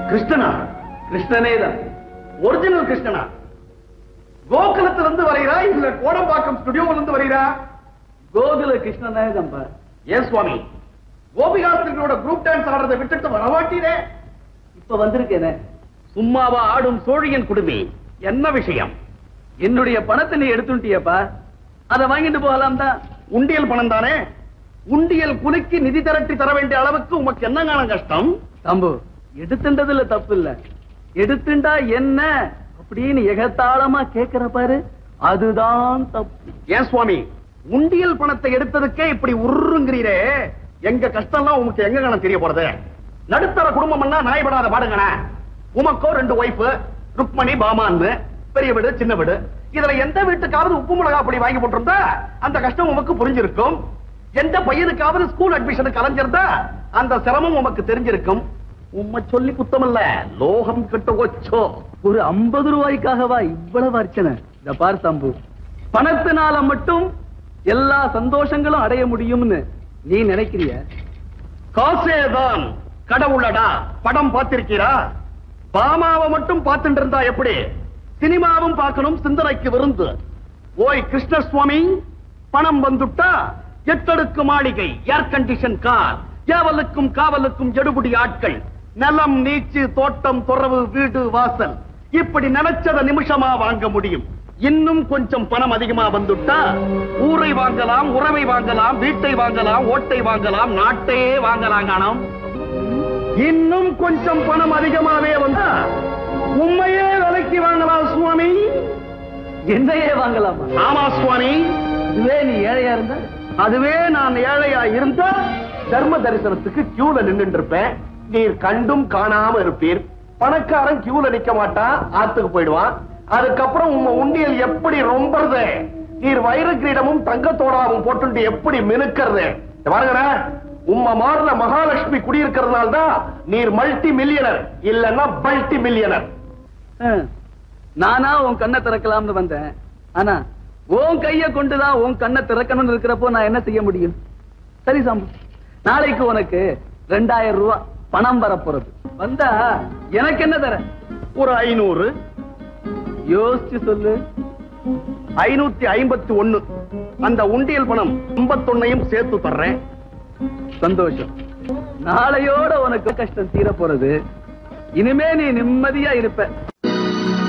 கிருஷ்ணனா கிருஷ்ணனே தான் ஒரிஜினல் கிருஷ்ணனா கோகுலத்துல இருந்து வரைகிறா இல்ல கோடம்பாக்கம் ஸ்டுடியோல இருந்து வரைகிறா கோகுல கிருஷ்ணனே தான்ப்பா ஏன் சுவாமி கோபிகாஸ்திரிகளோட குரூப் டான்ஸ் ஆடுறதை விட்டுட்டு வரமாட்டீரே இப்ப வந்திருக்கேனே சும்மாவா ஆடும் சோழியன் குடுமி என்ன விஷயம் என்னுடைய பணத்தை நீ எடுத்துட்டியப்பா அதை வாங்கிட்டு போகலாம் தான் உண்டியல் பணம் தானே உண்டியல் குலுக்கி நிதி திரட்டி தர வேண்டிய அளவுக்கு உமக்கு என்னங்கான கஷ்டம் தம்பு எடுத்துண்டதுல தப்பு இல்ல எடுத்துண்டா என்ன அப்படின்னு எகத்தாளமா கேக்குற பாரு அதுதான் தப்பு ஏன் சுவாமி உண்டியல் பணத்தை எடுத்ததுக்கே இப்படி உருங்கிறீரே எங்க கஷ்டம்லாம் உமக்கு எங்க கணம் தெரிய போறது நடுத்தர குடும்பம்னா நாய்படாத பாடுங்கண்ணே உமக்கோ ரெண்டு ஒய்ஃப் ருக்மணி பாமான்னு பெரிய வீடு சின்ன வீடு இதுல எந்த வீட்டுக்காவது உப்பு மிளகா அப்படி வாங்கி போட்டிருந்தா அந்த கஷ்டம் உமக்கு புரிஞ்சிருக்கும் எந்த பையனுக்காவது ஸ்கூல் அட்மிஷனுக்கு அலைஞ்சிருந்தா அந்த சிரமம் உமக்கு தெரிஞ்சிருக்கும் உம்மை சொல்லி குத்தமல்ல லோகம் கிட்ட வச்சோ ஒரு ஐம்பது ரூபாய்க்காகவா இவ்வளவு அர்ச்சனை இத பார் தம்பு பணத்தினால மட்டும் எல்லா சந்தோஷங்களும் அடைய முடியும்னு நீ நினைக்கிறிய காசேதான் கடவுளடா படம் பார்த்திருக்கீரா பாமாவை மட்டும் பார்த்துட்டு இருந்தா எப்படி சினிமாவும் பார்க்கணும் சிந்தனைக்கு விருந்து ஓய் கிருஷ்ணசுவாமி பணம் வந்துட்டா எட்டடுக்கு மாளிகை ஏர் கண்டிஷன் கார் ஏவலுக்கும் காவலுக்கும் எடுபடி ஆட்கள் நிலம் நீச்சு தோட்டம் துறவு வீடு வாசல் இப்படி நினைச்சத நிமிஷமா வாங்க முடியும் இன்னும் கொஞ்சம் பணம் அதிகமா வந்துட்டா ஊரை வாங்கலாம் உறவை வாங்கலாம் வீட்டை வாங்கலாம் ஓட்டை வாங்கலாம் நாட்டையே வாங்கலாம் காணோம் இன்னும் கொஞ்சம் பணம் அதிகமாவே வந்தா உண்மையே விலைக்கு வாங்கலாம் சுவாமி என்னையே வாங்கலாமா ஆமா சுவாமி இதுவே நீ ஏழையா இருந்தா அதுவே நான் ஏழையா இருந்தா தர்ம தரிசனத்துக்கு கியூல நின்னுட்டு இருப்பேன் நீர் கண்டும் காணாம இருப்பீர் பணக்காரன் கியூல நிக்க மாட்டான் ஆத்துக்கு போயிடுவான் அதுக்கப்புறம் உங்க உண்டியல் எப்படி ரொம்பறது நீர் வைர கிரீடமும் தங்கத்தோடாவும் போட்டு எப்படி மினுக்கிறது இத பாருங்கடா உம்ம மாறுல மகாலட்சுமி குடியிருக்கிறதுனால தான் நீர் மல்டி மில்லியனர் இல்லன்னா பல்டி மில்லியனர் ஆ. நானா உன் கண்ணை திறக்கலாம்னு வந்தேன் ஆனா உன் கைய கொண்டுதான் உன் கண்ணை திறக்கணும்னு இருக்கிறப்போ நான் என்ன செய்ய முடியும் சரி சாம்பு நாளைக்கு உனக்கு ரெண்டாயிரம் ரூபாய் பணம் வரப்போறது வந்தா எனக்கு என்ன தர ஒரு ஐநூறு யோசிச்சு சொல்லு ஐநூத்தி ஐம்பத்தி ஒண்ணு அந்த உண்டியல் பணம் ஐம்பத்தொன்னையும் சேர்த்து தர்றேன் சந்தோஷம் நாளையோட உனக்கு கஷ்டம் தீர போறது இனிமே நீ நிம்மதியா இருப்ப